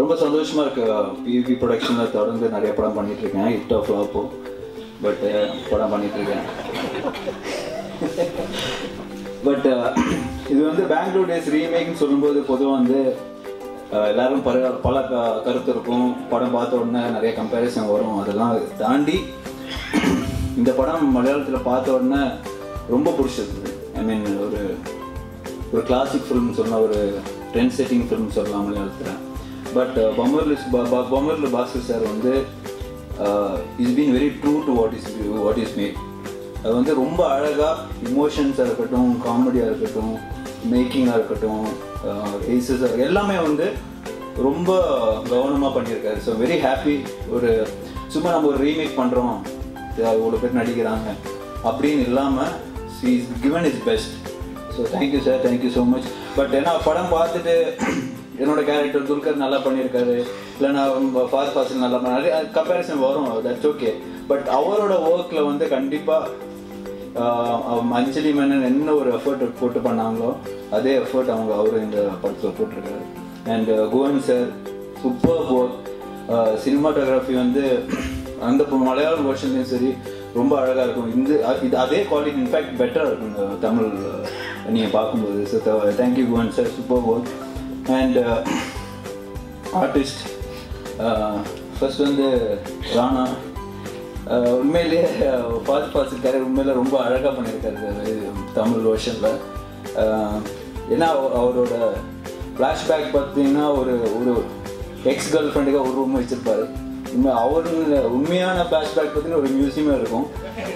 ரொம்ப சந்தோஷமாக இருக்கு பிவி ப்ரொடக்ஷனில் தொடர்ந்து நிறைய படம் பண்ணிட்டு இருக்கேன் ஹிட் ஆஃப் ஃப்ளாப்போ பட் படம் பண்ணிட்டு இருக்கேன் பட் இது வந்து பெங்களூர் டேஸ் ரீமேக்னு சொல்லும்போது பொதுவாக வந்து அஹ், எல்லாரும் பல பல க- கருத்து இருக்கும் படம் பார்த்த உடனே நிறைய கம்பேரிசன் வரும் அதெல்லாம் தாண்டி இந்த படம் மலையாளத்தில் பார்த்த உடனே ரொம்ப பிடிச்சிருந்தது ஐ மீன் ஒரு ஒரு கிளாசிக் ஃபிலிம் சொல்லலாம் ஒரு ட்ரெண்ட் செட்டிங் ஃபிலிம் சொல்லலாம் மலையாளத்தில் பட் பொம்மர்லு பொம்மர்லு பாஸ்கர் சார் வந்து is been very true to what is what is made அது வந்து ரொம்ப அழகாக இமோஷன்ஸாக இருக்கட்டும் காமெடியாக இருக்கட்டும் மேக்கிங்காக இருக்கட்டும் ஏசஸ் எல்லாமே வந்து ரொம்ப கவனமாக பண்ணியிருக்காரு ஸோ வெரி ஹாப்பி ஒரு சும்மா நம்ம ஒரு ரீமேக் பண்ணுறோம் இவ்வளோ பேர் நடிக்கிறாங்க அப்படின்னு இல்லாமல் she is given is best so thank you sir thank you so much but ஏன்னா படம் பார்த்துட்டு என்னோட கேரக்டர் துல்கர் நல்லா பண்ணியிருக்காரு இல்லை நான் ஃபாஸ்ட் ஃபாஸ்ட் நல்லா பண்ண நிறைய கம்பேரிசன் வரும் தட்ஸ் ஓகே பட் அவரோட ஒர்க்கில் வந்து கண்டிப்பாக அஞ்சலி மேனன் என்ன ஒரு எஃபர்ட் போட்டு பண்ணாங்களோ அதே எஃபர்ட் அவங்க அவரு இந்த படத்தில் போட்டிருக்காரு and Govan sir super work cinematography வந்து அந்த இப்போ மலையாளம் வருஷன்லையும் சரி ரொம்ப அழகாக இருக்கும் இந்த அ- இது அதே குவாலிட்டி இன்ஃபேக்ட் பெட்டராக இருக்கும் இந்த தமிழ் நீங்கள் பார்க்கும்போது so thank you Govan sir super work and artist first வந்து ராணா அஹ் உண்மையிலேயே ஃபாஸ்ட் ஃபாஸ்ட் கேரக்டர் உண்மையில ரொம்ப அழகாக பண்ணியிருக்காரு இது தமிழ் வருஷனில் ஏன்னா அவ- அவரோட ஃப்ளாஷ்பேக் பார்த்தீங்கன்னா ஒரு ஒரு எக்ஸ் கேர்ள் ஃப்ரெண்டுக்காக ஒரு ரூம் வச்சிருப்பாரு உண்மை அவர் உண்மையான ஃப்ளாஷ்பேக் பார்த்தீங்கன்னா ஒரு மியூசியமே இருக்கும்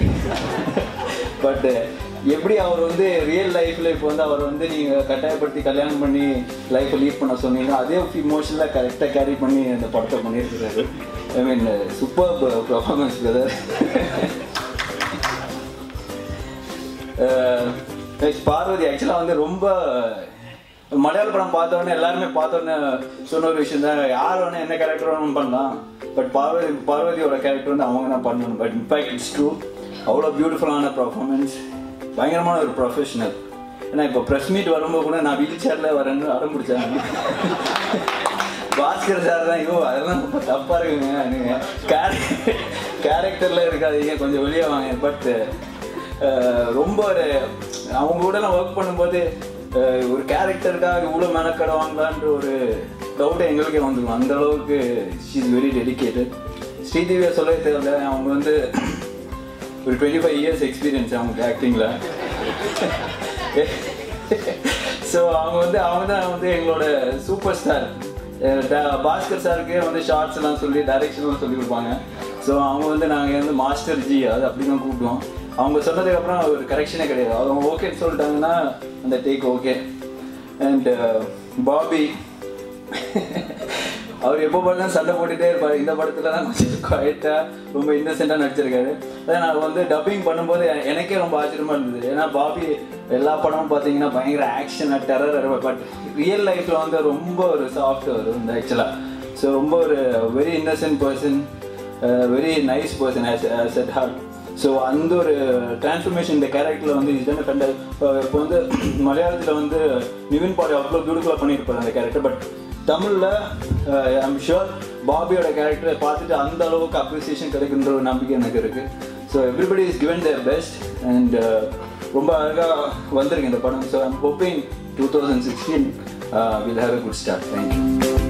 பட் எப்படி அவர் வந்து ரியல் லைஃப்ல இப்போ வந்து அவர் வந்து நீங்க கட்டாயப்படுத்தி கல்யாணம் பண்ணி லைஃப்பை லீட் பண்ண சொன்னீங்கன்னா அதே இமோஷனலா கரெக்டாக கேரி பண்ணி அந்த படத்தை பண்ணியிருக்கிறாரு I mean super performance brother Parvathi ஆக்சுவலாக வந்து ரொம்ப மலையாள படம் பார்த்த உடனே எல்லாருமே பார்த்த உடனே சொன்ன ஒரு விஷயம் தான் யார் வேணா என்ன கேரக்டர் வேணும் பண்ணலாம் பட் பார்வதி பார்வதியோட கேரக்டர் வந்து அவங்க தான் பண்ணணும் பட் இன்ஃபேக்ட் இட்ஸ் ட்ரூ அவ்வளோ பியூட்டிஃபுல்லான பர்ஃபார்மன்ஸ் பயங்கரமான ஒரு ப்ரொஃபஷனல் ஏன்னா இப்போ ப்ரெஸ் மீட் வரும்போது கூட நான் வீல் சேரில் வரேன்னு அடம் பிடிச்சாங்க பாஸ்கர் சார் தான் ஐயோ அதெல்லாம் ரொம்ப தப்பா இருக்குங்க நீங்க கேரக்டர்ல இருக்காதீங்க கொஞ்சம் வெளியே வாங்க பட் ரொம்ப ஒரு அவங்க கூட நான் ஒர்க் பண்ணும்போது அஹ், ஒரு கேரக்டருக்காக இவ்வளோ மெனக்கடுவாங்களான்ற ஒரு டவுட் எங்களுக்கே வந்துடும் அந்த அளவுக்கு ஷீ இஸ் வெரி டெடிக்கேட்டட் ஸ்ரீதேவியை சொல்லவே தேவையில்ல அவங்க வந்து ஒரு டுவெண்ட்டி ஃபைவ் இயர்ஸ் எக்ஸ்பீரியன்ஸ் அவங்க ஆக்டிங்கில் ஸோ அவங்க வந்து அவங்க தான் வந்து எங்களோட சூப்பர் ஸ்டார் பாஸ்கர் சாருக்கே வந்து ஷார்ட்ஸ் எல்லாம் சொல்லி டைரக்ஷன்லாம் சொல்லி கொடுப்பாங்க ஸோ அவங்க வந்து நாங்கள் வந்து மாஸ்டர் ஜி அது அப்படி தான் கூப்பிடுவோம் அவங்க சொன்னதுக்கப்புறம் ஒரு கரெக்ஷனே கிடையாது அவங்க ஓகேன்னு சொல்லிட்டாங்கன்னா அந்த டேக் ஓகே அண்ட் பாபி அவர் எப்போ பார்த்தாலும் சண்டை போட்டுட்டே இருப்பார் இந்த படத்துல தான் கொஞ்சம் குவாய்ட்டா ரொம்ப இன்னசென்ட்டாக நடிச்சிருக்காரு அதான் நான் வந்து டப்பிங் பண்ணும்போது எ- எனக்கே ரொம்ப ஆச்சரியமா இருந்தது ஏன்னா பாபி எல்லா படமும் பார்த்தீங்கன்னா பயங்கர ஆக்ஷன் டெரர் பட் ரியல் லைஃப்ல வந்து ரொம்ப ஒரு சாஃப்ட் வரும் இந்த ஆக்சுவலாக ஸோ ரொம்ப ஒரு very innocent person very nice person set heart so அந்த ஒரு டிரான்ஸ்ஃபர்மேஷன் இந்த கேரக்டரில் வந்து இதுதானே கண்ட இப்போ வந்து மலையாளத்தில் வந்து நிவின் பாடி அவ்வளோ பியூட்டிஃபுல்லாக பண்ணியிருப்பாரு அந்த கேரக்டர் பட் தமிழில் ஐம் ஷுர் பாபியோட கேரக்டரை பார்த்துட்டு அந்த அளவுக்கு அப்ரிசியேஷன் கிடைக்குன்ற ஒரு நம்பிக்கை எனக்கு இருக்குது so everybody is given their best and ரொம்ப அழகாக வந்திருக்கு இந்த படம் so I'm hoping two thousand sixteen will have a good start thank you